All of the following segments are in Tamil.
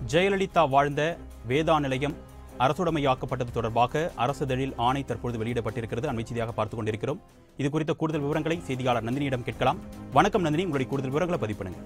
ஜெயலலிதா வாழ்ந்த வேதா நிலையம் அரசுடைமையாக்கப்பட்டது தொடர்பாக அரசிதழில் ஆணை தற்பொழுது வெளியிடப்பட்டிருக்கிறது அண்மை செய்தியாக பார்த்துக் கொண்டிருக்கிறோம் இது குறித்த கூடுதல் விவரங்களை செய்தியாளர் நந்தினியிடம் கேட்கலாம் வணக்கம் நந்தினி உங்களுடைய கூடுதல் விவரங்களை பதிவு பண்ணுங்க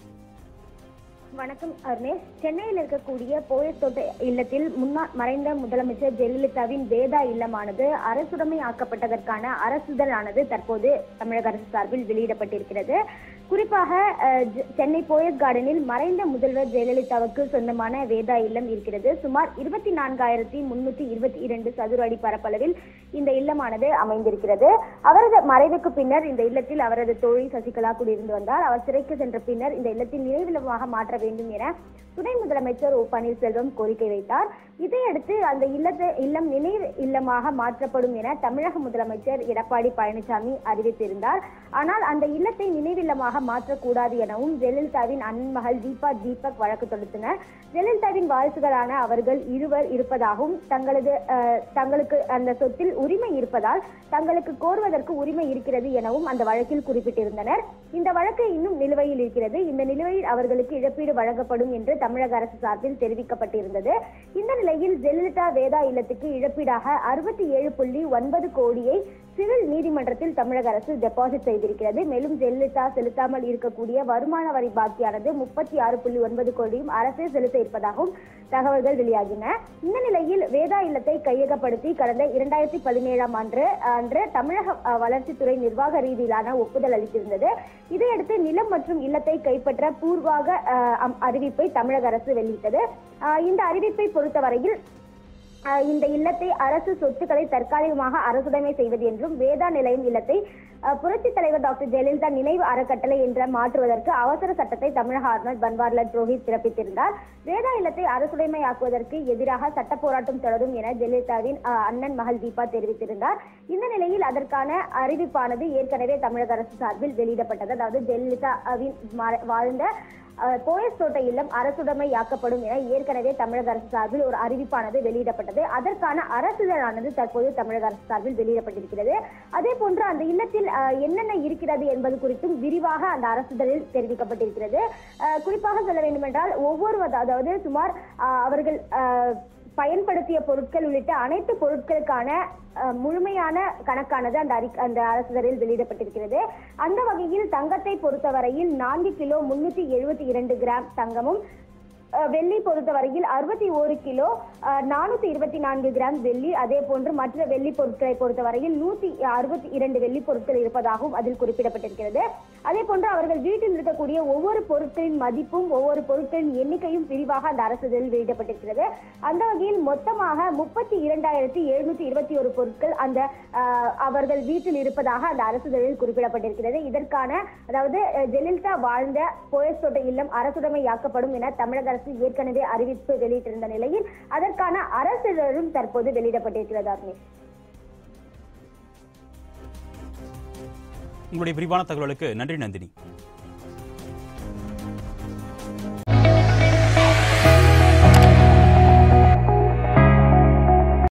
வணக்கம் அருணேஷ் சென்னையில் இருக்கக்கூடிய போயஸ் தோட்ட இல்லத்தில் முன்னாள் மறைந்த முதலமைச்சர் ஜெயலலிதாவின் வேதா இல்லமானது அரசுடைமை ஆக்கப்பட்டதற்கான அரசுதலானது தற்போது தமிழக அரசு சார்பில் வெளியிடப்பட்டிருக்கிறது குறிப்பாக அஹ், ஜ- சென்னை போயஸ் கார்டனில் மறைந்த முதல்வர் ஜெயலலிதாவுக்கு சொந்தமான வேதா இல்லம் இருக்கிறது சுமார் இருபத்தி நான்காயிரத்தி முன்னூத்தி இருபத்தி இரண்டு சதுர அடி பரப்பளவில் இந்த இல்லமானது அமைந்திருக்கிறது அவரது மறைவுக்கு பின்னர் இந்த இல்லத்தில் அவரது தோழி சசிகலா குடியிருந்து வந்தார் அவர் சிறைக்கு சென்ற பின்னர் இந்த இல்லத்தின் நினைவில்லமாக மாற்ற வேண்டும் என துணை முதலமைச்சர் ஓ பன்னீர்செல்வம் கோரிக்கை வைத்தார் இதையடுத்து அந்த இல்லத்தை இல்லம் நினைவு இல்லமாக மாற்றப்படும் என தமிழக முதலமைச்சர் எடப்பாடி பழனிசாமி அறிவித்திருந்தார் ஆனால் அந்த இல்லத்தை நினைவில்லமாக மாற்றக்கூடாது எனவும் ஜெயலலிதாவின் அண்ணன் மகள் தீபா தீபக் வழக்கு தொடுத்தனர் ஜெயலலிதாவின் வாரிசுகளான அவர்கள் இருவர் இருப்பதாகவும் தங்களது அஹ், தங்களுக்கு அந்த சொத்தில் உரிமை இருப்பதால் தங்களுக்கு கோருவதற்கு உரிமை இருக்கிறது எனவும் அந்த வழக்கில் குறிப்பிட்டிருந்தனர் இந்த வழக்கு இன்னும் நிலுவையில் இருக்கிறது இந்த நிலுவையில் அவர்களுக்கு இழப்பீடு வழங்கப்படும் என்று தமிழக அரசு சார்பில் தெரிவிக்கப்பட்டிருந்தது இந்த நிலையில் ஜெயலலிதா வேதா இல்லத்துக்கு இழப்பீடாக அறுபத்தி ஏழு புள்ளி ஒன்பது கோடியை சிவில் நீதிமன்றத்தில் தமிழக அரசு டெபாசிட் செய்திருக்கிறது மேலும் ஜெயலலிதா செலுத்தாமல் இருக்கக்கூடிய வருமான வரி பாக்கியானது முப்பத்தி ஆறு புள்ளி ஒன்பது கோடியும் அரசே செலுத்த இருப்பதாகவும் தகவல்கள் வெளியாகின இந்த நிலையில் வேதா இல்லத்தை கையகப்படுத்தி கடந்த இரண்டாயிரத்தி பதினேழாம் ஆண்டு அன்று தமிழக அஹ், வளர்ச்சித்துறை நிர்வாக ரீதியிலான ஒப்புதல் அளித்திருந்தது இதையடுத்து நிலம் மற்றும் இல்லத்தை கைப்பற்ற பூர்வாக அஹ், அம்- அறிவிப்பை தமிழக அரசு வெளியிட்டது அஹ், இந்த அறிவிப்பை பொறுத்தவரையில் அஹ், இந்த இல்லத்தை அரசு சொத்துக்களை தற்காலிகமாக அரசுடைமை செய்வது என்றும் வேதா நிலையம் இல்லத்தை அஹ், புரட்சித் தலைவர் டாக்டர் ஜெயலலிதா நினைவு அறக்கட்டளை என்ற மாற்றுவதற்கு அவசர சட்டத்தை தமிழக ஆளுநர் பன்வாரிலால் புரோஹித் பிறப்பித்திருந்தார் வேதா இல்லத்தை அரசுடைமையாக்குவதற்கு எதிராக சட்ட போராட்டம் தொடரும் என ஜெயலலிதாவின் அஹ், அண்ணன் மகள் தீபா தெரிவித்திருந்தார் இந்த நிலையில் அதற்கான அறிவிப்பானது ஏற்கனவே தமிழக அரசு சார்பில் வெளியிடப்பட்டது அதாவது ஜெயலலிதாவின் மற- வாழ்ந்த அஹ், போயஸ் தோட்ட இல்லம் அரசுடைமையாக்கப்படும் என ஏற்கனவே தமிழக அரசு சார்பில் ஒரு அறிவிப்பானது வெளியிடப்பட்டது அதற்கான அரசுதலானது தற்போது தமிழக அரசு சார்பில் வெளியிடப்பட்டிருக்கிறது அதே போன்று அந்த இல்லத்தில் அஹ், என்னென்ன இருக்கிறது என்பது குறித்தும் விரிவாக அந்த அரசுதலில் தெரிவிக்கப்பட்டிருக்கிறது அஹ், குறிப்பாக சொல்ல வேண்டுமென்றால் ஒவ்வொரு அதாவது சுமார் அஹ், அவர்கள் அஹ், பயன்படுத்திய பொருட்கள் உள்ளிட்ட அனைத்து பொருட்களுக்கான அஹ், முழுமையான கணக்கானது அந்த அறி அந்த அரசுதலில் வெளியிடப்பட்டிருக்கிறது அந்த வகையில் தங்கத்தை பொறுத்தவரையில் நான்கு கிலோ முன்னூத்தி எழுபத்தி இரண்டு கிராம் தங்கமும் அஹ், வெள்ளி பொறுத்தவரையில் அறுபத்தி ஒரு கிலோ நானூத்தி இருபத்தி நான்கு கிராம் வெள்ளி அதே போன்று மற்ற வெள்ளி பொருட்களை பொறுத்தவரையில் நூத்தி அறுபத்தி இரண்டு வெள்ளி பொருட்கள் இருப்பதாகவும் அதில் குறிப்பிடப்பட்டிருக்கிறது அதே போன்று அவர்கள் வீட்டில் இருக்கக்கூடிய ஒவ்வொரு பொருட்களின் மதிப்பும் ஒவ்வொரு பொருட்களின் எண்ணிக்கையும் விரிவாக அந்த அரசுதலில் வெளியிடப்பட்டிருக்கிறது அந்த வகையில் மொத்தமாக முப்பத்தி இரண்டாயிரத்தி எழுநூத்தி இருபத்தி ஒரு பொருட்கள் அந்த அஹ், அவர்கள் வீட்டில் இருப்பதாக அந்த அரசுதலில் குறிப்பிடப்பட்டிருக்கிறது இதற்கான அதாவது அஹ், ஜெயலலிதா வாழ்ந்த போயஸ் தோட்ட இல்லம் அரசுடைமையாக்கப்படும் என தமிழக அரசு ஏற்கனவே அறிவிப்பு வெளியிட்டிருந்த நிலையில் அதற்கான அரசிதழும் தற்போது வெளியிடப்பட்டிருக்கிறது அருணேஷ் உங்களுடைய விரிவான தகவலுக்கு நன்றி நந்தினி